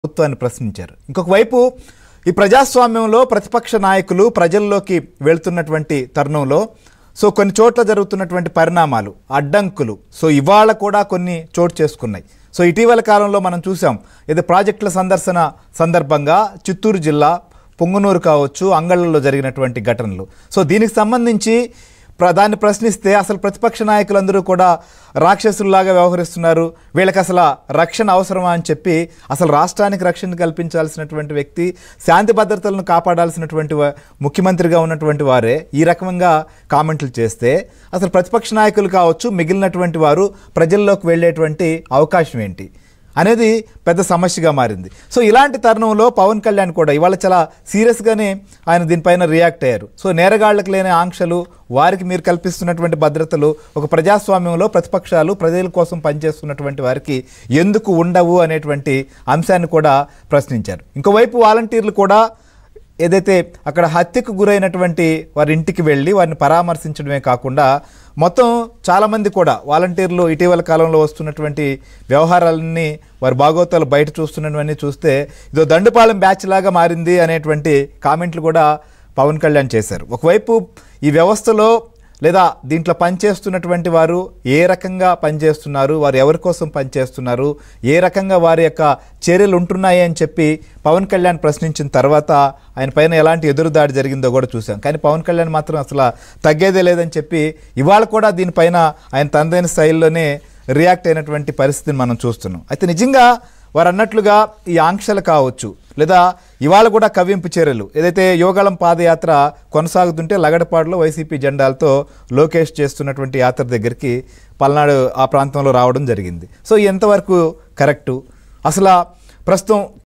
ప్రభుత్వాన్ని ప్రశ్నించారు ఇంకొక వైపు ఈ ప్రజాస్వామ్యంలో ప్రతిపక్ష నాయకులు ప్రజల్లోకి వెళ్తున్నటువంటి తరుణంలో సో కొన్ని చోట్ల జరుగుతున్నటువంటి పరిణామాలు అడ్డంకులు సో ఇవాళ కూడా కొన్ని చోటు చేసుకున్నాయి సో ఇటీవల కాలంలో మనం చూసాం ఇది ప్రాజెక్టుల సందర్శన సందర్భంగా చిత్తూరు జిల్లా పొంగునూరు కావచ్చు అంగళ్ళలో జరిగినటువంటి ఘటనలు సో దీనికి సంబంధించి ప్ర- దాన్ని ప్రశ్నిస్తే అసలు ప్రతిపక్ష నాయకులందరూ కూడా రాక్షసుల్లాగా వ్యవహరిస్తున్నారు వీళ్ళకి అసలు రక్షణ అవసరమా అని చెప్పి అసలు రాష్ట్రానికి రక్షణ కల్పించాల్సినటువంటి వ్యక్తి శాంతి భద్రతలను కాపాడాల్సినటువంటి వా- ముఖ్యమంత్రిగా ఉన్నటువంటి వారే ఈ రకంగా కామెంట్లు చేస్తే అసలు ప్రతిపక్ష నాయకులు కావచ్చు మిగిలినటువంటి వారు ప్రజల్లోకి వెళ్ళేటువంటి అవకాశం ఏంటి అనేది పెద్ద సమస్యగా మారింది సో ఇలాంటి తరుణంలో పవన్ కళ్యాణ్ కూడా ఇవాళ చాలా సీరియస్గానే ఆయన దీనిపైన రియాక్ట్ అయ్యారు సో నేరగాళ్లకు లేని ఆంక్షలు వారికి మీరు కల్పిస్తున్నటువంటి భద్రతలు ఒక ప్రజాస్వామ్యంలో ప్రతిపక్షాలు ప్రజల కోసం పనిచేస్తున్నటువంటి వారికి ఎందుకు ఉండవు అనేటువంటి అంశాన్ని కూడా ప్రశ్నించారు ఇంకోవైపు వాలంటీర్లు కూడా ఏదైతే అక్కడ హత్యకు గురైనటువంటి వారి ఇంటికి వెళ్ళి వారిని పరామర్శించడమే కాకుండా మొత్తం చాలామంది కూడా వాలంటీర్లు ఇటీవల కాలంలో వస్తున్నటువంటి వ్యవహారాలన్నీ వారి బాగోతాలు బయట చూస్తున్నవన్నీ చూస్తే ఇదో దండుపాలెం బ్యాచ్ లాగా మారింది అనేటువంటి కామెంట్లు కూడా పవన్ కళ్యాణ్ చేశారు ఒకవైపు ఈ వ్యవస్థలో లేదా దీంట్లో పనిచేస్తున్నటువంటి వారు ఏ రకంగా పనిచేస్తున్నారు వారు ఎవరి కోసం పనిచేస్తున్నారు ఏ రకంగా వారి యొక్క చర్యలు ఉంటున్నాయి అని చెప్పి పవన్ కళ్యాణ్ ప్రశ్నించిన తర్వాత ఆయన పైన ఎలాంటి ఎదురుదాడి జరిగిందో కూడా చూసాం కానీ పవన్ కళ్యాణ్ మాత్రం అసలు తగ్గేదే లేదని చెప్పి ఇవాళ కూడా దీనిపైన ఆయన తనదైన స్థాయిలోనే రియాక్ట్ అయినటువంటి పరిస్థితిని మనం చూస్తున్నాం అయితే నిజంగా వారు అన్నట్లుగా ఈ ఆంక్షలు కావచ్చు లేదా ఇవాళ కూడా కవ్వింపు చర్యలు ఏదైతే యోగాళం పాదయాత్ర కొనసాగుతుంటే లగడపాడులో వైసీపీ జెండాలతో లోకేష్ చేస్తున్నటువంటి యాత్ర దగ్గరికి పల్నాడు ఆ ప్రాంతంలో రావడం జరిగింది సో ఎంతవరకు కరెక్టు అసలు ప్రస్తుతం